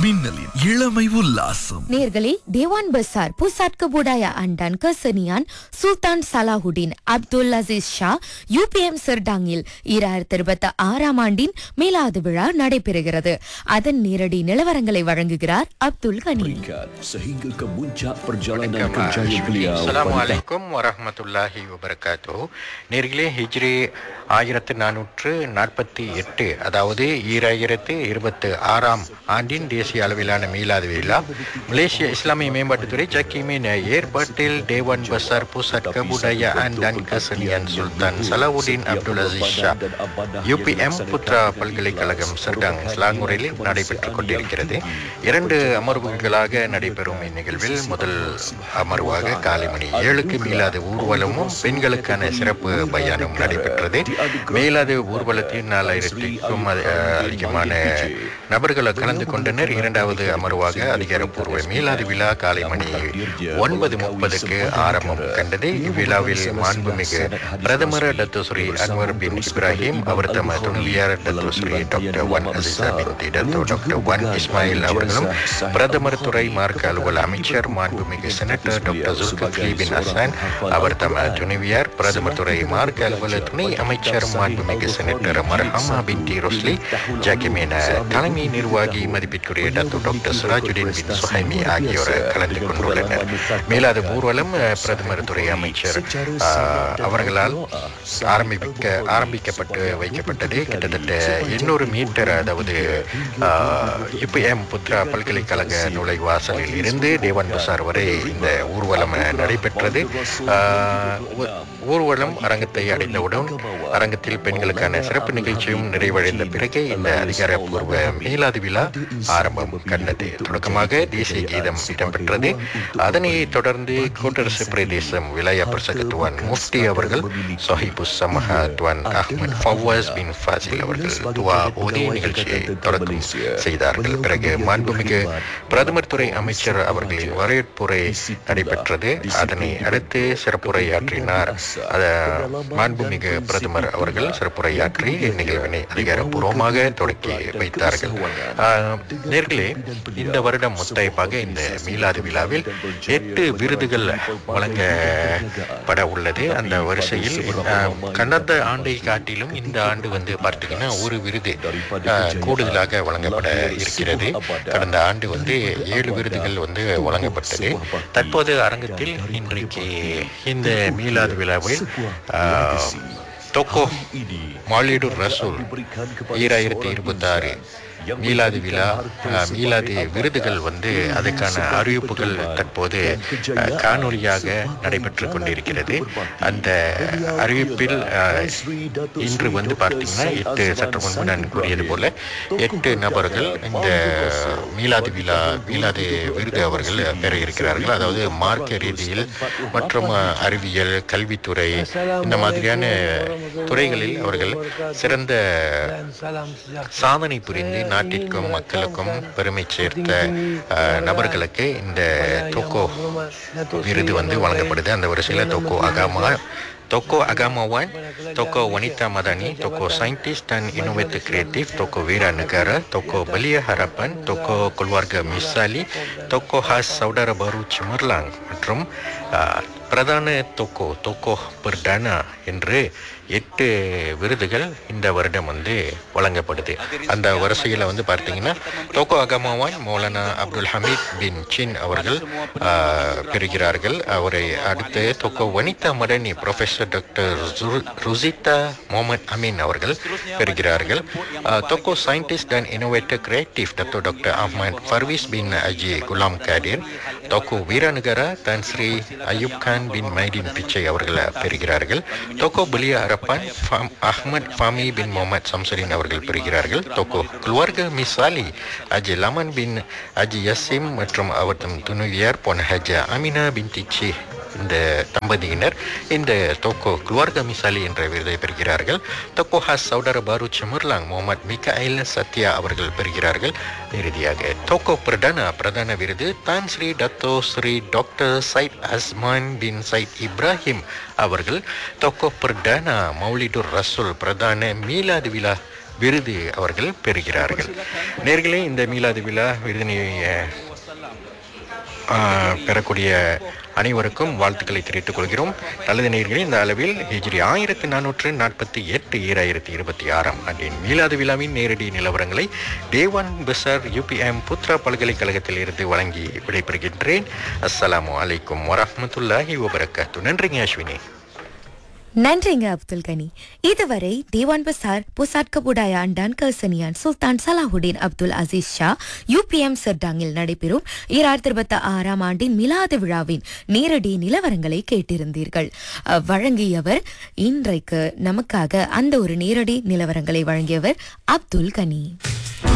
மின்னலின் இளமை உல்லாசம் நேர்களே Dewan Besar Pusat Kebudayaan dan Kesenian Sultan Salahuddin Abdul Aziz Shah UPM சிர்டாங்கில் ஈராயிரத்தி இருபத்தி ஆறாம் ஆண்டின் மீலாது விழா நடைபெறுகிறது அதன் நேரடி நிலவரங்களை வழங்குகிறார் அப்துல் கனி sehingga ke puncak perjalanan வணக்கம் kerjaya beliau அஸ்ஸலாமு வரஹ்மத்துல்லாஹி வபரகாத்து நேர்களே ஹிஜ்ரி ஆயிரத்து நானூற்று நாற்பத்தி எட்டு அதாவது ஈராயிரத்து இருபத்து ஆறாம் ஆண்டின் தேசிய அளவிலான மீலாது விழா மலேசிய இஸ்லாமிய மேம்பாட்டுத்துறை ஜக்கீமின் ஏற்பாட்டில் Dewan Besar Pusat Kebudayaan dan kesenian Sultan Salahuddin Abdul Aziz Shah UPM Putra பல்கலைக்கழகம் சர்டாங் ஸ்லாங்கூரில் நடைபெற்றுக் கொண்டிருக்கிறது இரண்டு அமர்வுகளாக நடைபெறும் இந்நிகழ்வில் முதல் அமர்வாக காலை மணி ஏழுக்கு மீளாத ஊர்வலமும் பெண்களுக்கான சிறப்பு பயானும் நடைபெற்றது மேலாது ஊர்வலத்தில் நாலாயிரத்திற்கும் அதி- அஹ், அதிகமான நபர்கள் கலந்து கொண்டனர் இரண்டாவது அமர்வாக அதிகாரப்பூர்வ மீளாது விழா காலை மணி ஒன்பது முப்பதுக்கு ஆரம்பம் கண்டது இவ்விழாவில் மாண்புமிகு பிரதமர் டத்துஸ்ரீ அன்வர் பின் இப்ராஹிம் அவர் தமது துணைவியார் Datuk Seri doctor Wan Azizah bin Datuk doctor Wan Ismail அவர்களும் பிரதமர் துறை மார்க்க அலுவல் அமைச்சர் மாண்புமிகு senator doctor Zulkifli bin Hasan அவர் தமது துணைவியார் பிரதமர் துறை மார்க்க அலுவல் துணை அமைச்சர் மாண்புமிகு senator Marhamah binti Rosli ஜாக்கிமேன தலைமை நிர்வாகி மதிப்பிற்குரிய doctor doctor Sirajuddin bin Suhaimi ஆகியோர் கலந்து கொண்டுள்ளனர் மேலாத ஊர்வலம் அஹ், பிரதமர் துறை அமைச்சர் அஹ், அவர்களால் ஆரம்பிக்க ஆரம்பிக்கப்பட்டு வைக்கப்பட்டது கிட்டத்தட்ட எண்ணூறு மீட்டர் அதாவது யுபிஎம் புத்ரா பல்கலைக்கழக நுழைவாசலில் இருந்து தேவான் பசார் வரை இந்த ஊர்வலம் நடைபெற்றது ஆஹ், ஊ- ஊர்வலம் அரங்கத்தை அடைந்தவுடன் அரங்கத்தில் பெண்களுக்கான சிறப்பு நிகழ்ச்சியும் நிறைவடைந்த பிறகு இந்த அதிகாரப்பூர்வ மீளாது விழா ஆரம்பம் கண்டது தொடக்கமாக தேசிய கீதம் இடம்பெற்றது அதனைத் தொடர்ந்து கூட்டரசு பிரதேசம் விலாய பிரசகத்துவான் முஃப்தி அவர்கள் சொஹிபு சமஹா துவான் அஹ்மத் ஃபவாஸ் பின் ஃபாசில் அவர்கள் துவா ஓதி நிகழ்ச்சியை தொடக்கம் செய்தார்கள் பிறகு மாண்புமிகு பிரதமர் துறை அமைச்சர் அவர்களின் வரவேற்புரை நடைபெற்றது அதனை அடுத்து சிறப்புரையாற்றினார் அத மாண்புமிகு பிரதமர் அவர்கள் சிறப்புரையாற்றி இந்நிகழ்வினை அதிகாரப்பூர்வமாக தொடக்கி வைத்தார்கள் ஆஹ், நேர்களே இந்த வருடம் முத்தாய்ப்பாக இந்த மீலாது விழாவில் எட்டு விருதுகள் வழங்கப்பட உள்ளது அந்த வரிசையில் ஆஹ், கடந்த ஆண்டை காட்டிலும் இந்த ஆண்டு வந்து பார்த்தீங்கன்னா ஒரு விருது ஆஹ், கூடுதலாக வழங்கப்பட இருக்கிறது கடந்த ஆண்டு வந்து ஏழு விருதுகள் வந்து வழங்கப்பட்டது தற்போது அரங்கத்தில் இன்றைக்கு இந்த மீலாது விழாவில் ஆஹ், தொக்கோ மாலிடு ரசூல் ஈராயிரத்தி இருபத்தி ஆறு மீலாது விழா அஹ், மீலாது விருதுகள் வந்து அதுக்கான அறிவிப்புகள் தற்போது அஹ், காணொலியாக நடைபெற்று கொண்டிருக்கிறது அந்த அறிவிப்பில் அஹ், இன்று வந்து பார்த்தீங்கன்னா எட்டு சற்று முன்பு நான் கூறியது போல எட்டு நபர்கள் இந்த மீலாது விழா மீலாது விருது அவர்கள் பெற இருக்கிறார்கள் அதாவது மார்க்க ரீதியில் மற்றும் அஹ், அறிவியல் கல்வித்துறை இந்த மாதிரியான துறைகளில் அவர்கள் சிறந்த சாதனை புரிந்து நாட்டிற்கும் மக்களுக்கும் பெருமை சேர்த்த அஹ், நபர்களுக்கு இந்த தோக்கோ விருது வந்து வழங்கப்படுது அந்த வரிசையில் தோக்கோ அகாமா Tokoh agamawan, tokoh wanita madani, tokoh saintis dan inovator kreatif, tokoh wira negara, tokoh belia harapan, tokoh keluarga misali, tokoh khas saudara baru cemerlang மற்றும் uh, பிரதான தொக்கோ தொக்கோ பர்டானா என்று எட்டு விருதுகள் இந்த வருடம் வந்து வழங்கப்படுது அந்த வரிசையில் வந்து பார்த்தீங்கன்னா தோக்கோ அகமாவான் மௌலானா அப்துல் ஹமீத் பின் சின் அவர்கள் ஆஹ், பெறுகிறார்கள் அவரை அடுத்து Tokoh Wanita Madani professor doctor Rusita Mohamed Amin அவர்கள் பெறுகிறார்கள் ஆஹ், Tokoh scientist and innovator creative doctor doctor Ahmad Farvez bin Haji Ghulam Kadir Tokoh Wiranegara Tan Sri Ayub Khan bin Mydin Pitchay அவர்கள் பெறுகிறார்கள் தொக்கோ பலியா அரப்பான் ஃபாம் Ahmad Fahmi bin Mohamed Samsarin அவர்கள் பெறுகிறார்கள் தொக்கோ குல்வர்க மிசாலி அஜி lemon பின் அஜி யசிம் மற்றும் அவர்தம் துணைவியார் பொன் ஹஜா அமினா பின் திச்சி இந்த தம்பதியினர் இந்த தோக்கோ குவார்க மிசாலி என்ற விருதை பெறுகிறார்கள் தோக்கோ ஹாஸ் சவுடர பாரு சிமுர்லாங் முகமது மிகாயில் சத்யா அவர்கள் பெறுகிறார்கள் இறுதியாக தோக்கோ பிரதான பிரதான விருது Tan Sri Datuk Sri doctor Syed Azman bin Syed Ibrahim அவர்கள் தோக்கோ பிரதான மௌலிடு ரசூல் பிரதான மீலாது விழா விருது அவர்கள் பெறுகிறார்கள் நேர்களே இந்த மீலாது விழா விருதினை அஹ், ஆஹ், பெறக்கூடிய அனைவருக்கும் வாழ்த்துக்களை தெரிவித்துக் கொள்கிறோம் நல்லது நேயர்களே இந்த அளவில் ஹிஜ்ரி ஆயிரத்தி நானூற்று நாற்பத்தி எட்டு ஈராயிரத்தி இருபத்தி ஆறாம் ஆண்டின் மீலாது விழாவின் நேரடி நிலவரங்களை தேவான் பசார் யூபிஎம் புத்ரா பல்கலைக்கழகத்தில் இருந்து வழங்கி விடைபெறுகின்றேன் அஸ்ஸலாமு அலைக்கும் வரஹ்மத்துல்லாஹி வபரகாத்து நன்றிங்க அஸ்வினி நன்றிங்க அப்துல் கனி இதுவரை Dewan Besar Pusat Kebudayaan dan Kesenian Sultan Salahuddin Abdul Aziz Shah UPM சர்டாங்கில் நடைபெறும் இரண்டாயிரத்தி இருபத்தி ஆறாம் ஆண்டின் மிலாது விழாவின் நேரடி நிலவரங்களை கேட்டிருந்தீர்கள் அஹ், வழங்கியவர் இன்றைக்கு நமக்காக அந்த ஒரு நேரடி நிலவரங்களை வழங்கியவர் அப்துல் கனி